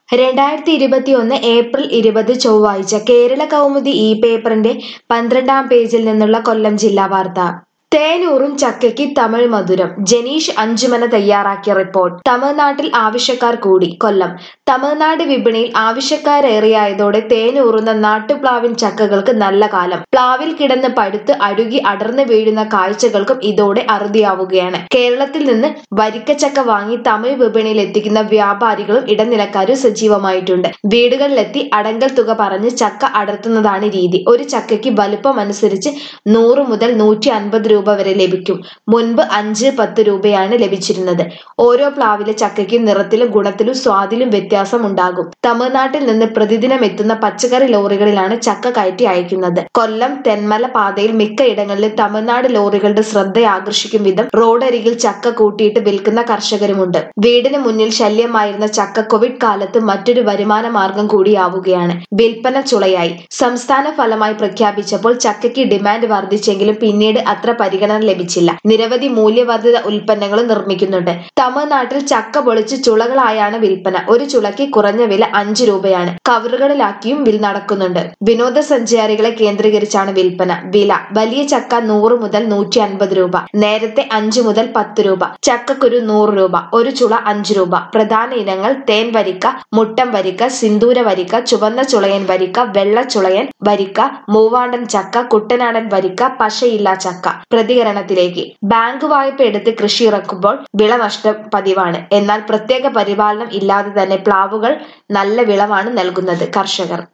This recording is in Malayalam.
രണ്ടായിരത്തി ഇരുപത്തിയൊന്ന് ഏപ്രിൽ ഇരുപത് ചൊവ്വാഴ്ച കേരള കൗമുദി ഈ പേപ്പറിന്റെ പന്ത്രണ്ടാം പേജിൽ നിന്നുള്ള കൊല്ലം ജില്ലാ വാർത്ത തേനൂറും ചക്കയ്ക്ക് തമിഴ് മധുരം ജനീഷ് അഞ്ചുമന തയ്യാറാക്കിയ റിപ്പോർട്ട് തമിഴ്നാട്ടിൽ ആവശ്യക്കാർ കൂടി കൊല്ലം തമിഴ്നാട് വിപണിയിൽ ആവശ്യക്കാരേറെയായതോടെ തേനൂറുന്ന നാട്ടുപ്ലാവിൻ ചക്കകൾക്ക് നല്ല കാലം പ്ലാവിൽ കിടന്ന് പഴുത്ത് അഴുകി അടർന്നു വീഴുന്ന കാഴ്ചകൾക്കും ഇതോടെ അറുതിയാവുകയാണ് കേരളത്തിൽ നിന്ന് വരിക്കച്ചക്ക വാങ്ങി തമിഴ് വിപണിയിൽ എത്തിക്കുന്ന വ്യാപാരികളും ഇടനിലക്കാരും സജീവമായിട്ടുണ്ട് വീടുകളിലെത്തി അടങ്കൽ തുക പറഞ്ഞ് ചക്ക അടർത്തുന്നതാണ് രീതി ഒരു ചക്കയ്ക്ക് വലുപ്പം അനുസരിച്ച് നൂറ് മുതൽ നൂറ്റി അൻപത് രൂപ വരെ ലഭിക്കും മുൻപ് അഞ്ച് പത്ത് രൂപയാണ് ലഭിച്ചിരുന്നത് ഓരോ പ്ലാവിലെ ചക്കയ്ക്കും നിറത്തിലും ഗുണത്തിലും സ്വാദിലും വ്യത്യാസം ഉണ്ടാകും തമിഴ്നാട്ടിൽ നിന്ന് പ്രതിദിനം എത്തുന്ന പച്ചക്കറി ലോറികളിലാണ് ചക്ക കയറ്റി അയക്കുന്നത് കൊല്ലം തെന്മല പാതയിൽ മിക്ക ഇടങ്ങളിലും തമിഴ്നാട് ലോറികളുടെ ശ്രദ്ധ ആകർഷിക്കും വിധം റോഡരികിൽ ചക്ക കൂട്ടിയിട്ട് വിൽക്കുന്ന കർഷകരുമുണ്ട് വീടിന് മുന്നിൽ ശല്യമായിരുന്ന ചക്ക കോവിഡ് കാലത്ത് മറ്റൊരു വരുമാന മാർഗം കൂടിയാവുകയാണ് വിൽപ്പന ചുളയായി സംസ്ഥാന ഫലമായി പ്രഖ്യാപിച്ചപ്പോൾ ചക്കയ്ക്ക് ഡിമാൻഡ് വർദ്ധിച്ചെങ്കിലും പിന്നീട് അത്ര പരിഗണന ലഭിച്ചില്ല നിരവധി മൂല്യവർദ്ധിത ഉൽപ്പന്നങ്ങളും നിർമ്മിക്കുന്നുണ്ട് തമിഴ്നാട്ടിൽ ചക്ക പൊളിച്ച് ചുളകളായാണ് വിൽപ്പന ഒരു ചുളയ്ക്ക് കുറഞ്ഞ വില അഞ്ച് രൂപയാണ് കവറുകളിലാക്കിയും വിൽ നടക്കുന്നുണ്ട് വിനോദസഞ്ചാരികളെ കേന്ദ്രീകരിച്ചാണ് വിൽപ്പന വില വലിയ ചക്ക നൂറ് മുതൽ നൂറ്റി അൻപത് രൂപ നേരത്തെ അഞ്ച് മുതൽ പത്ത് രൂപ ചക്കക്കുരു നൂറ് രൂപ ഒരു ചുള അഞ്ച് രൂപ പ്രധാന ഇനങ്ങൾ തേൻ വരിക്ക മുട്ടം വരിക്ക സിന്ദൂര വരിക്ക ചുവന്ന ചുളയൻ വരിക്ക വെള്ള ചുളയൻ വരിക്ക മൂവാണ്ടൻ ചക്ക കുട്ടനാടൻ വരിക്ക പശയില്ല ചക്ക പ്രതികരണത്തിലേക്ക് ബാങ്ക് വായ്പ എടുത്ത് കൃഷി ഇറക്കുമ്പോൾ വിളനഷ്ടം പതിവാണ് എന്നാൽ പ്രത്യേക പരിപാലനം ഇല്ലാതെ തന്നെ പ്ലാവുകൾ നല്ല വിളവാണ് നൽകുന്നത് കർഷകർ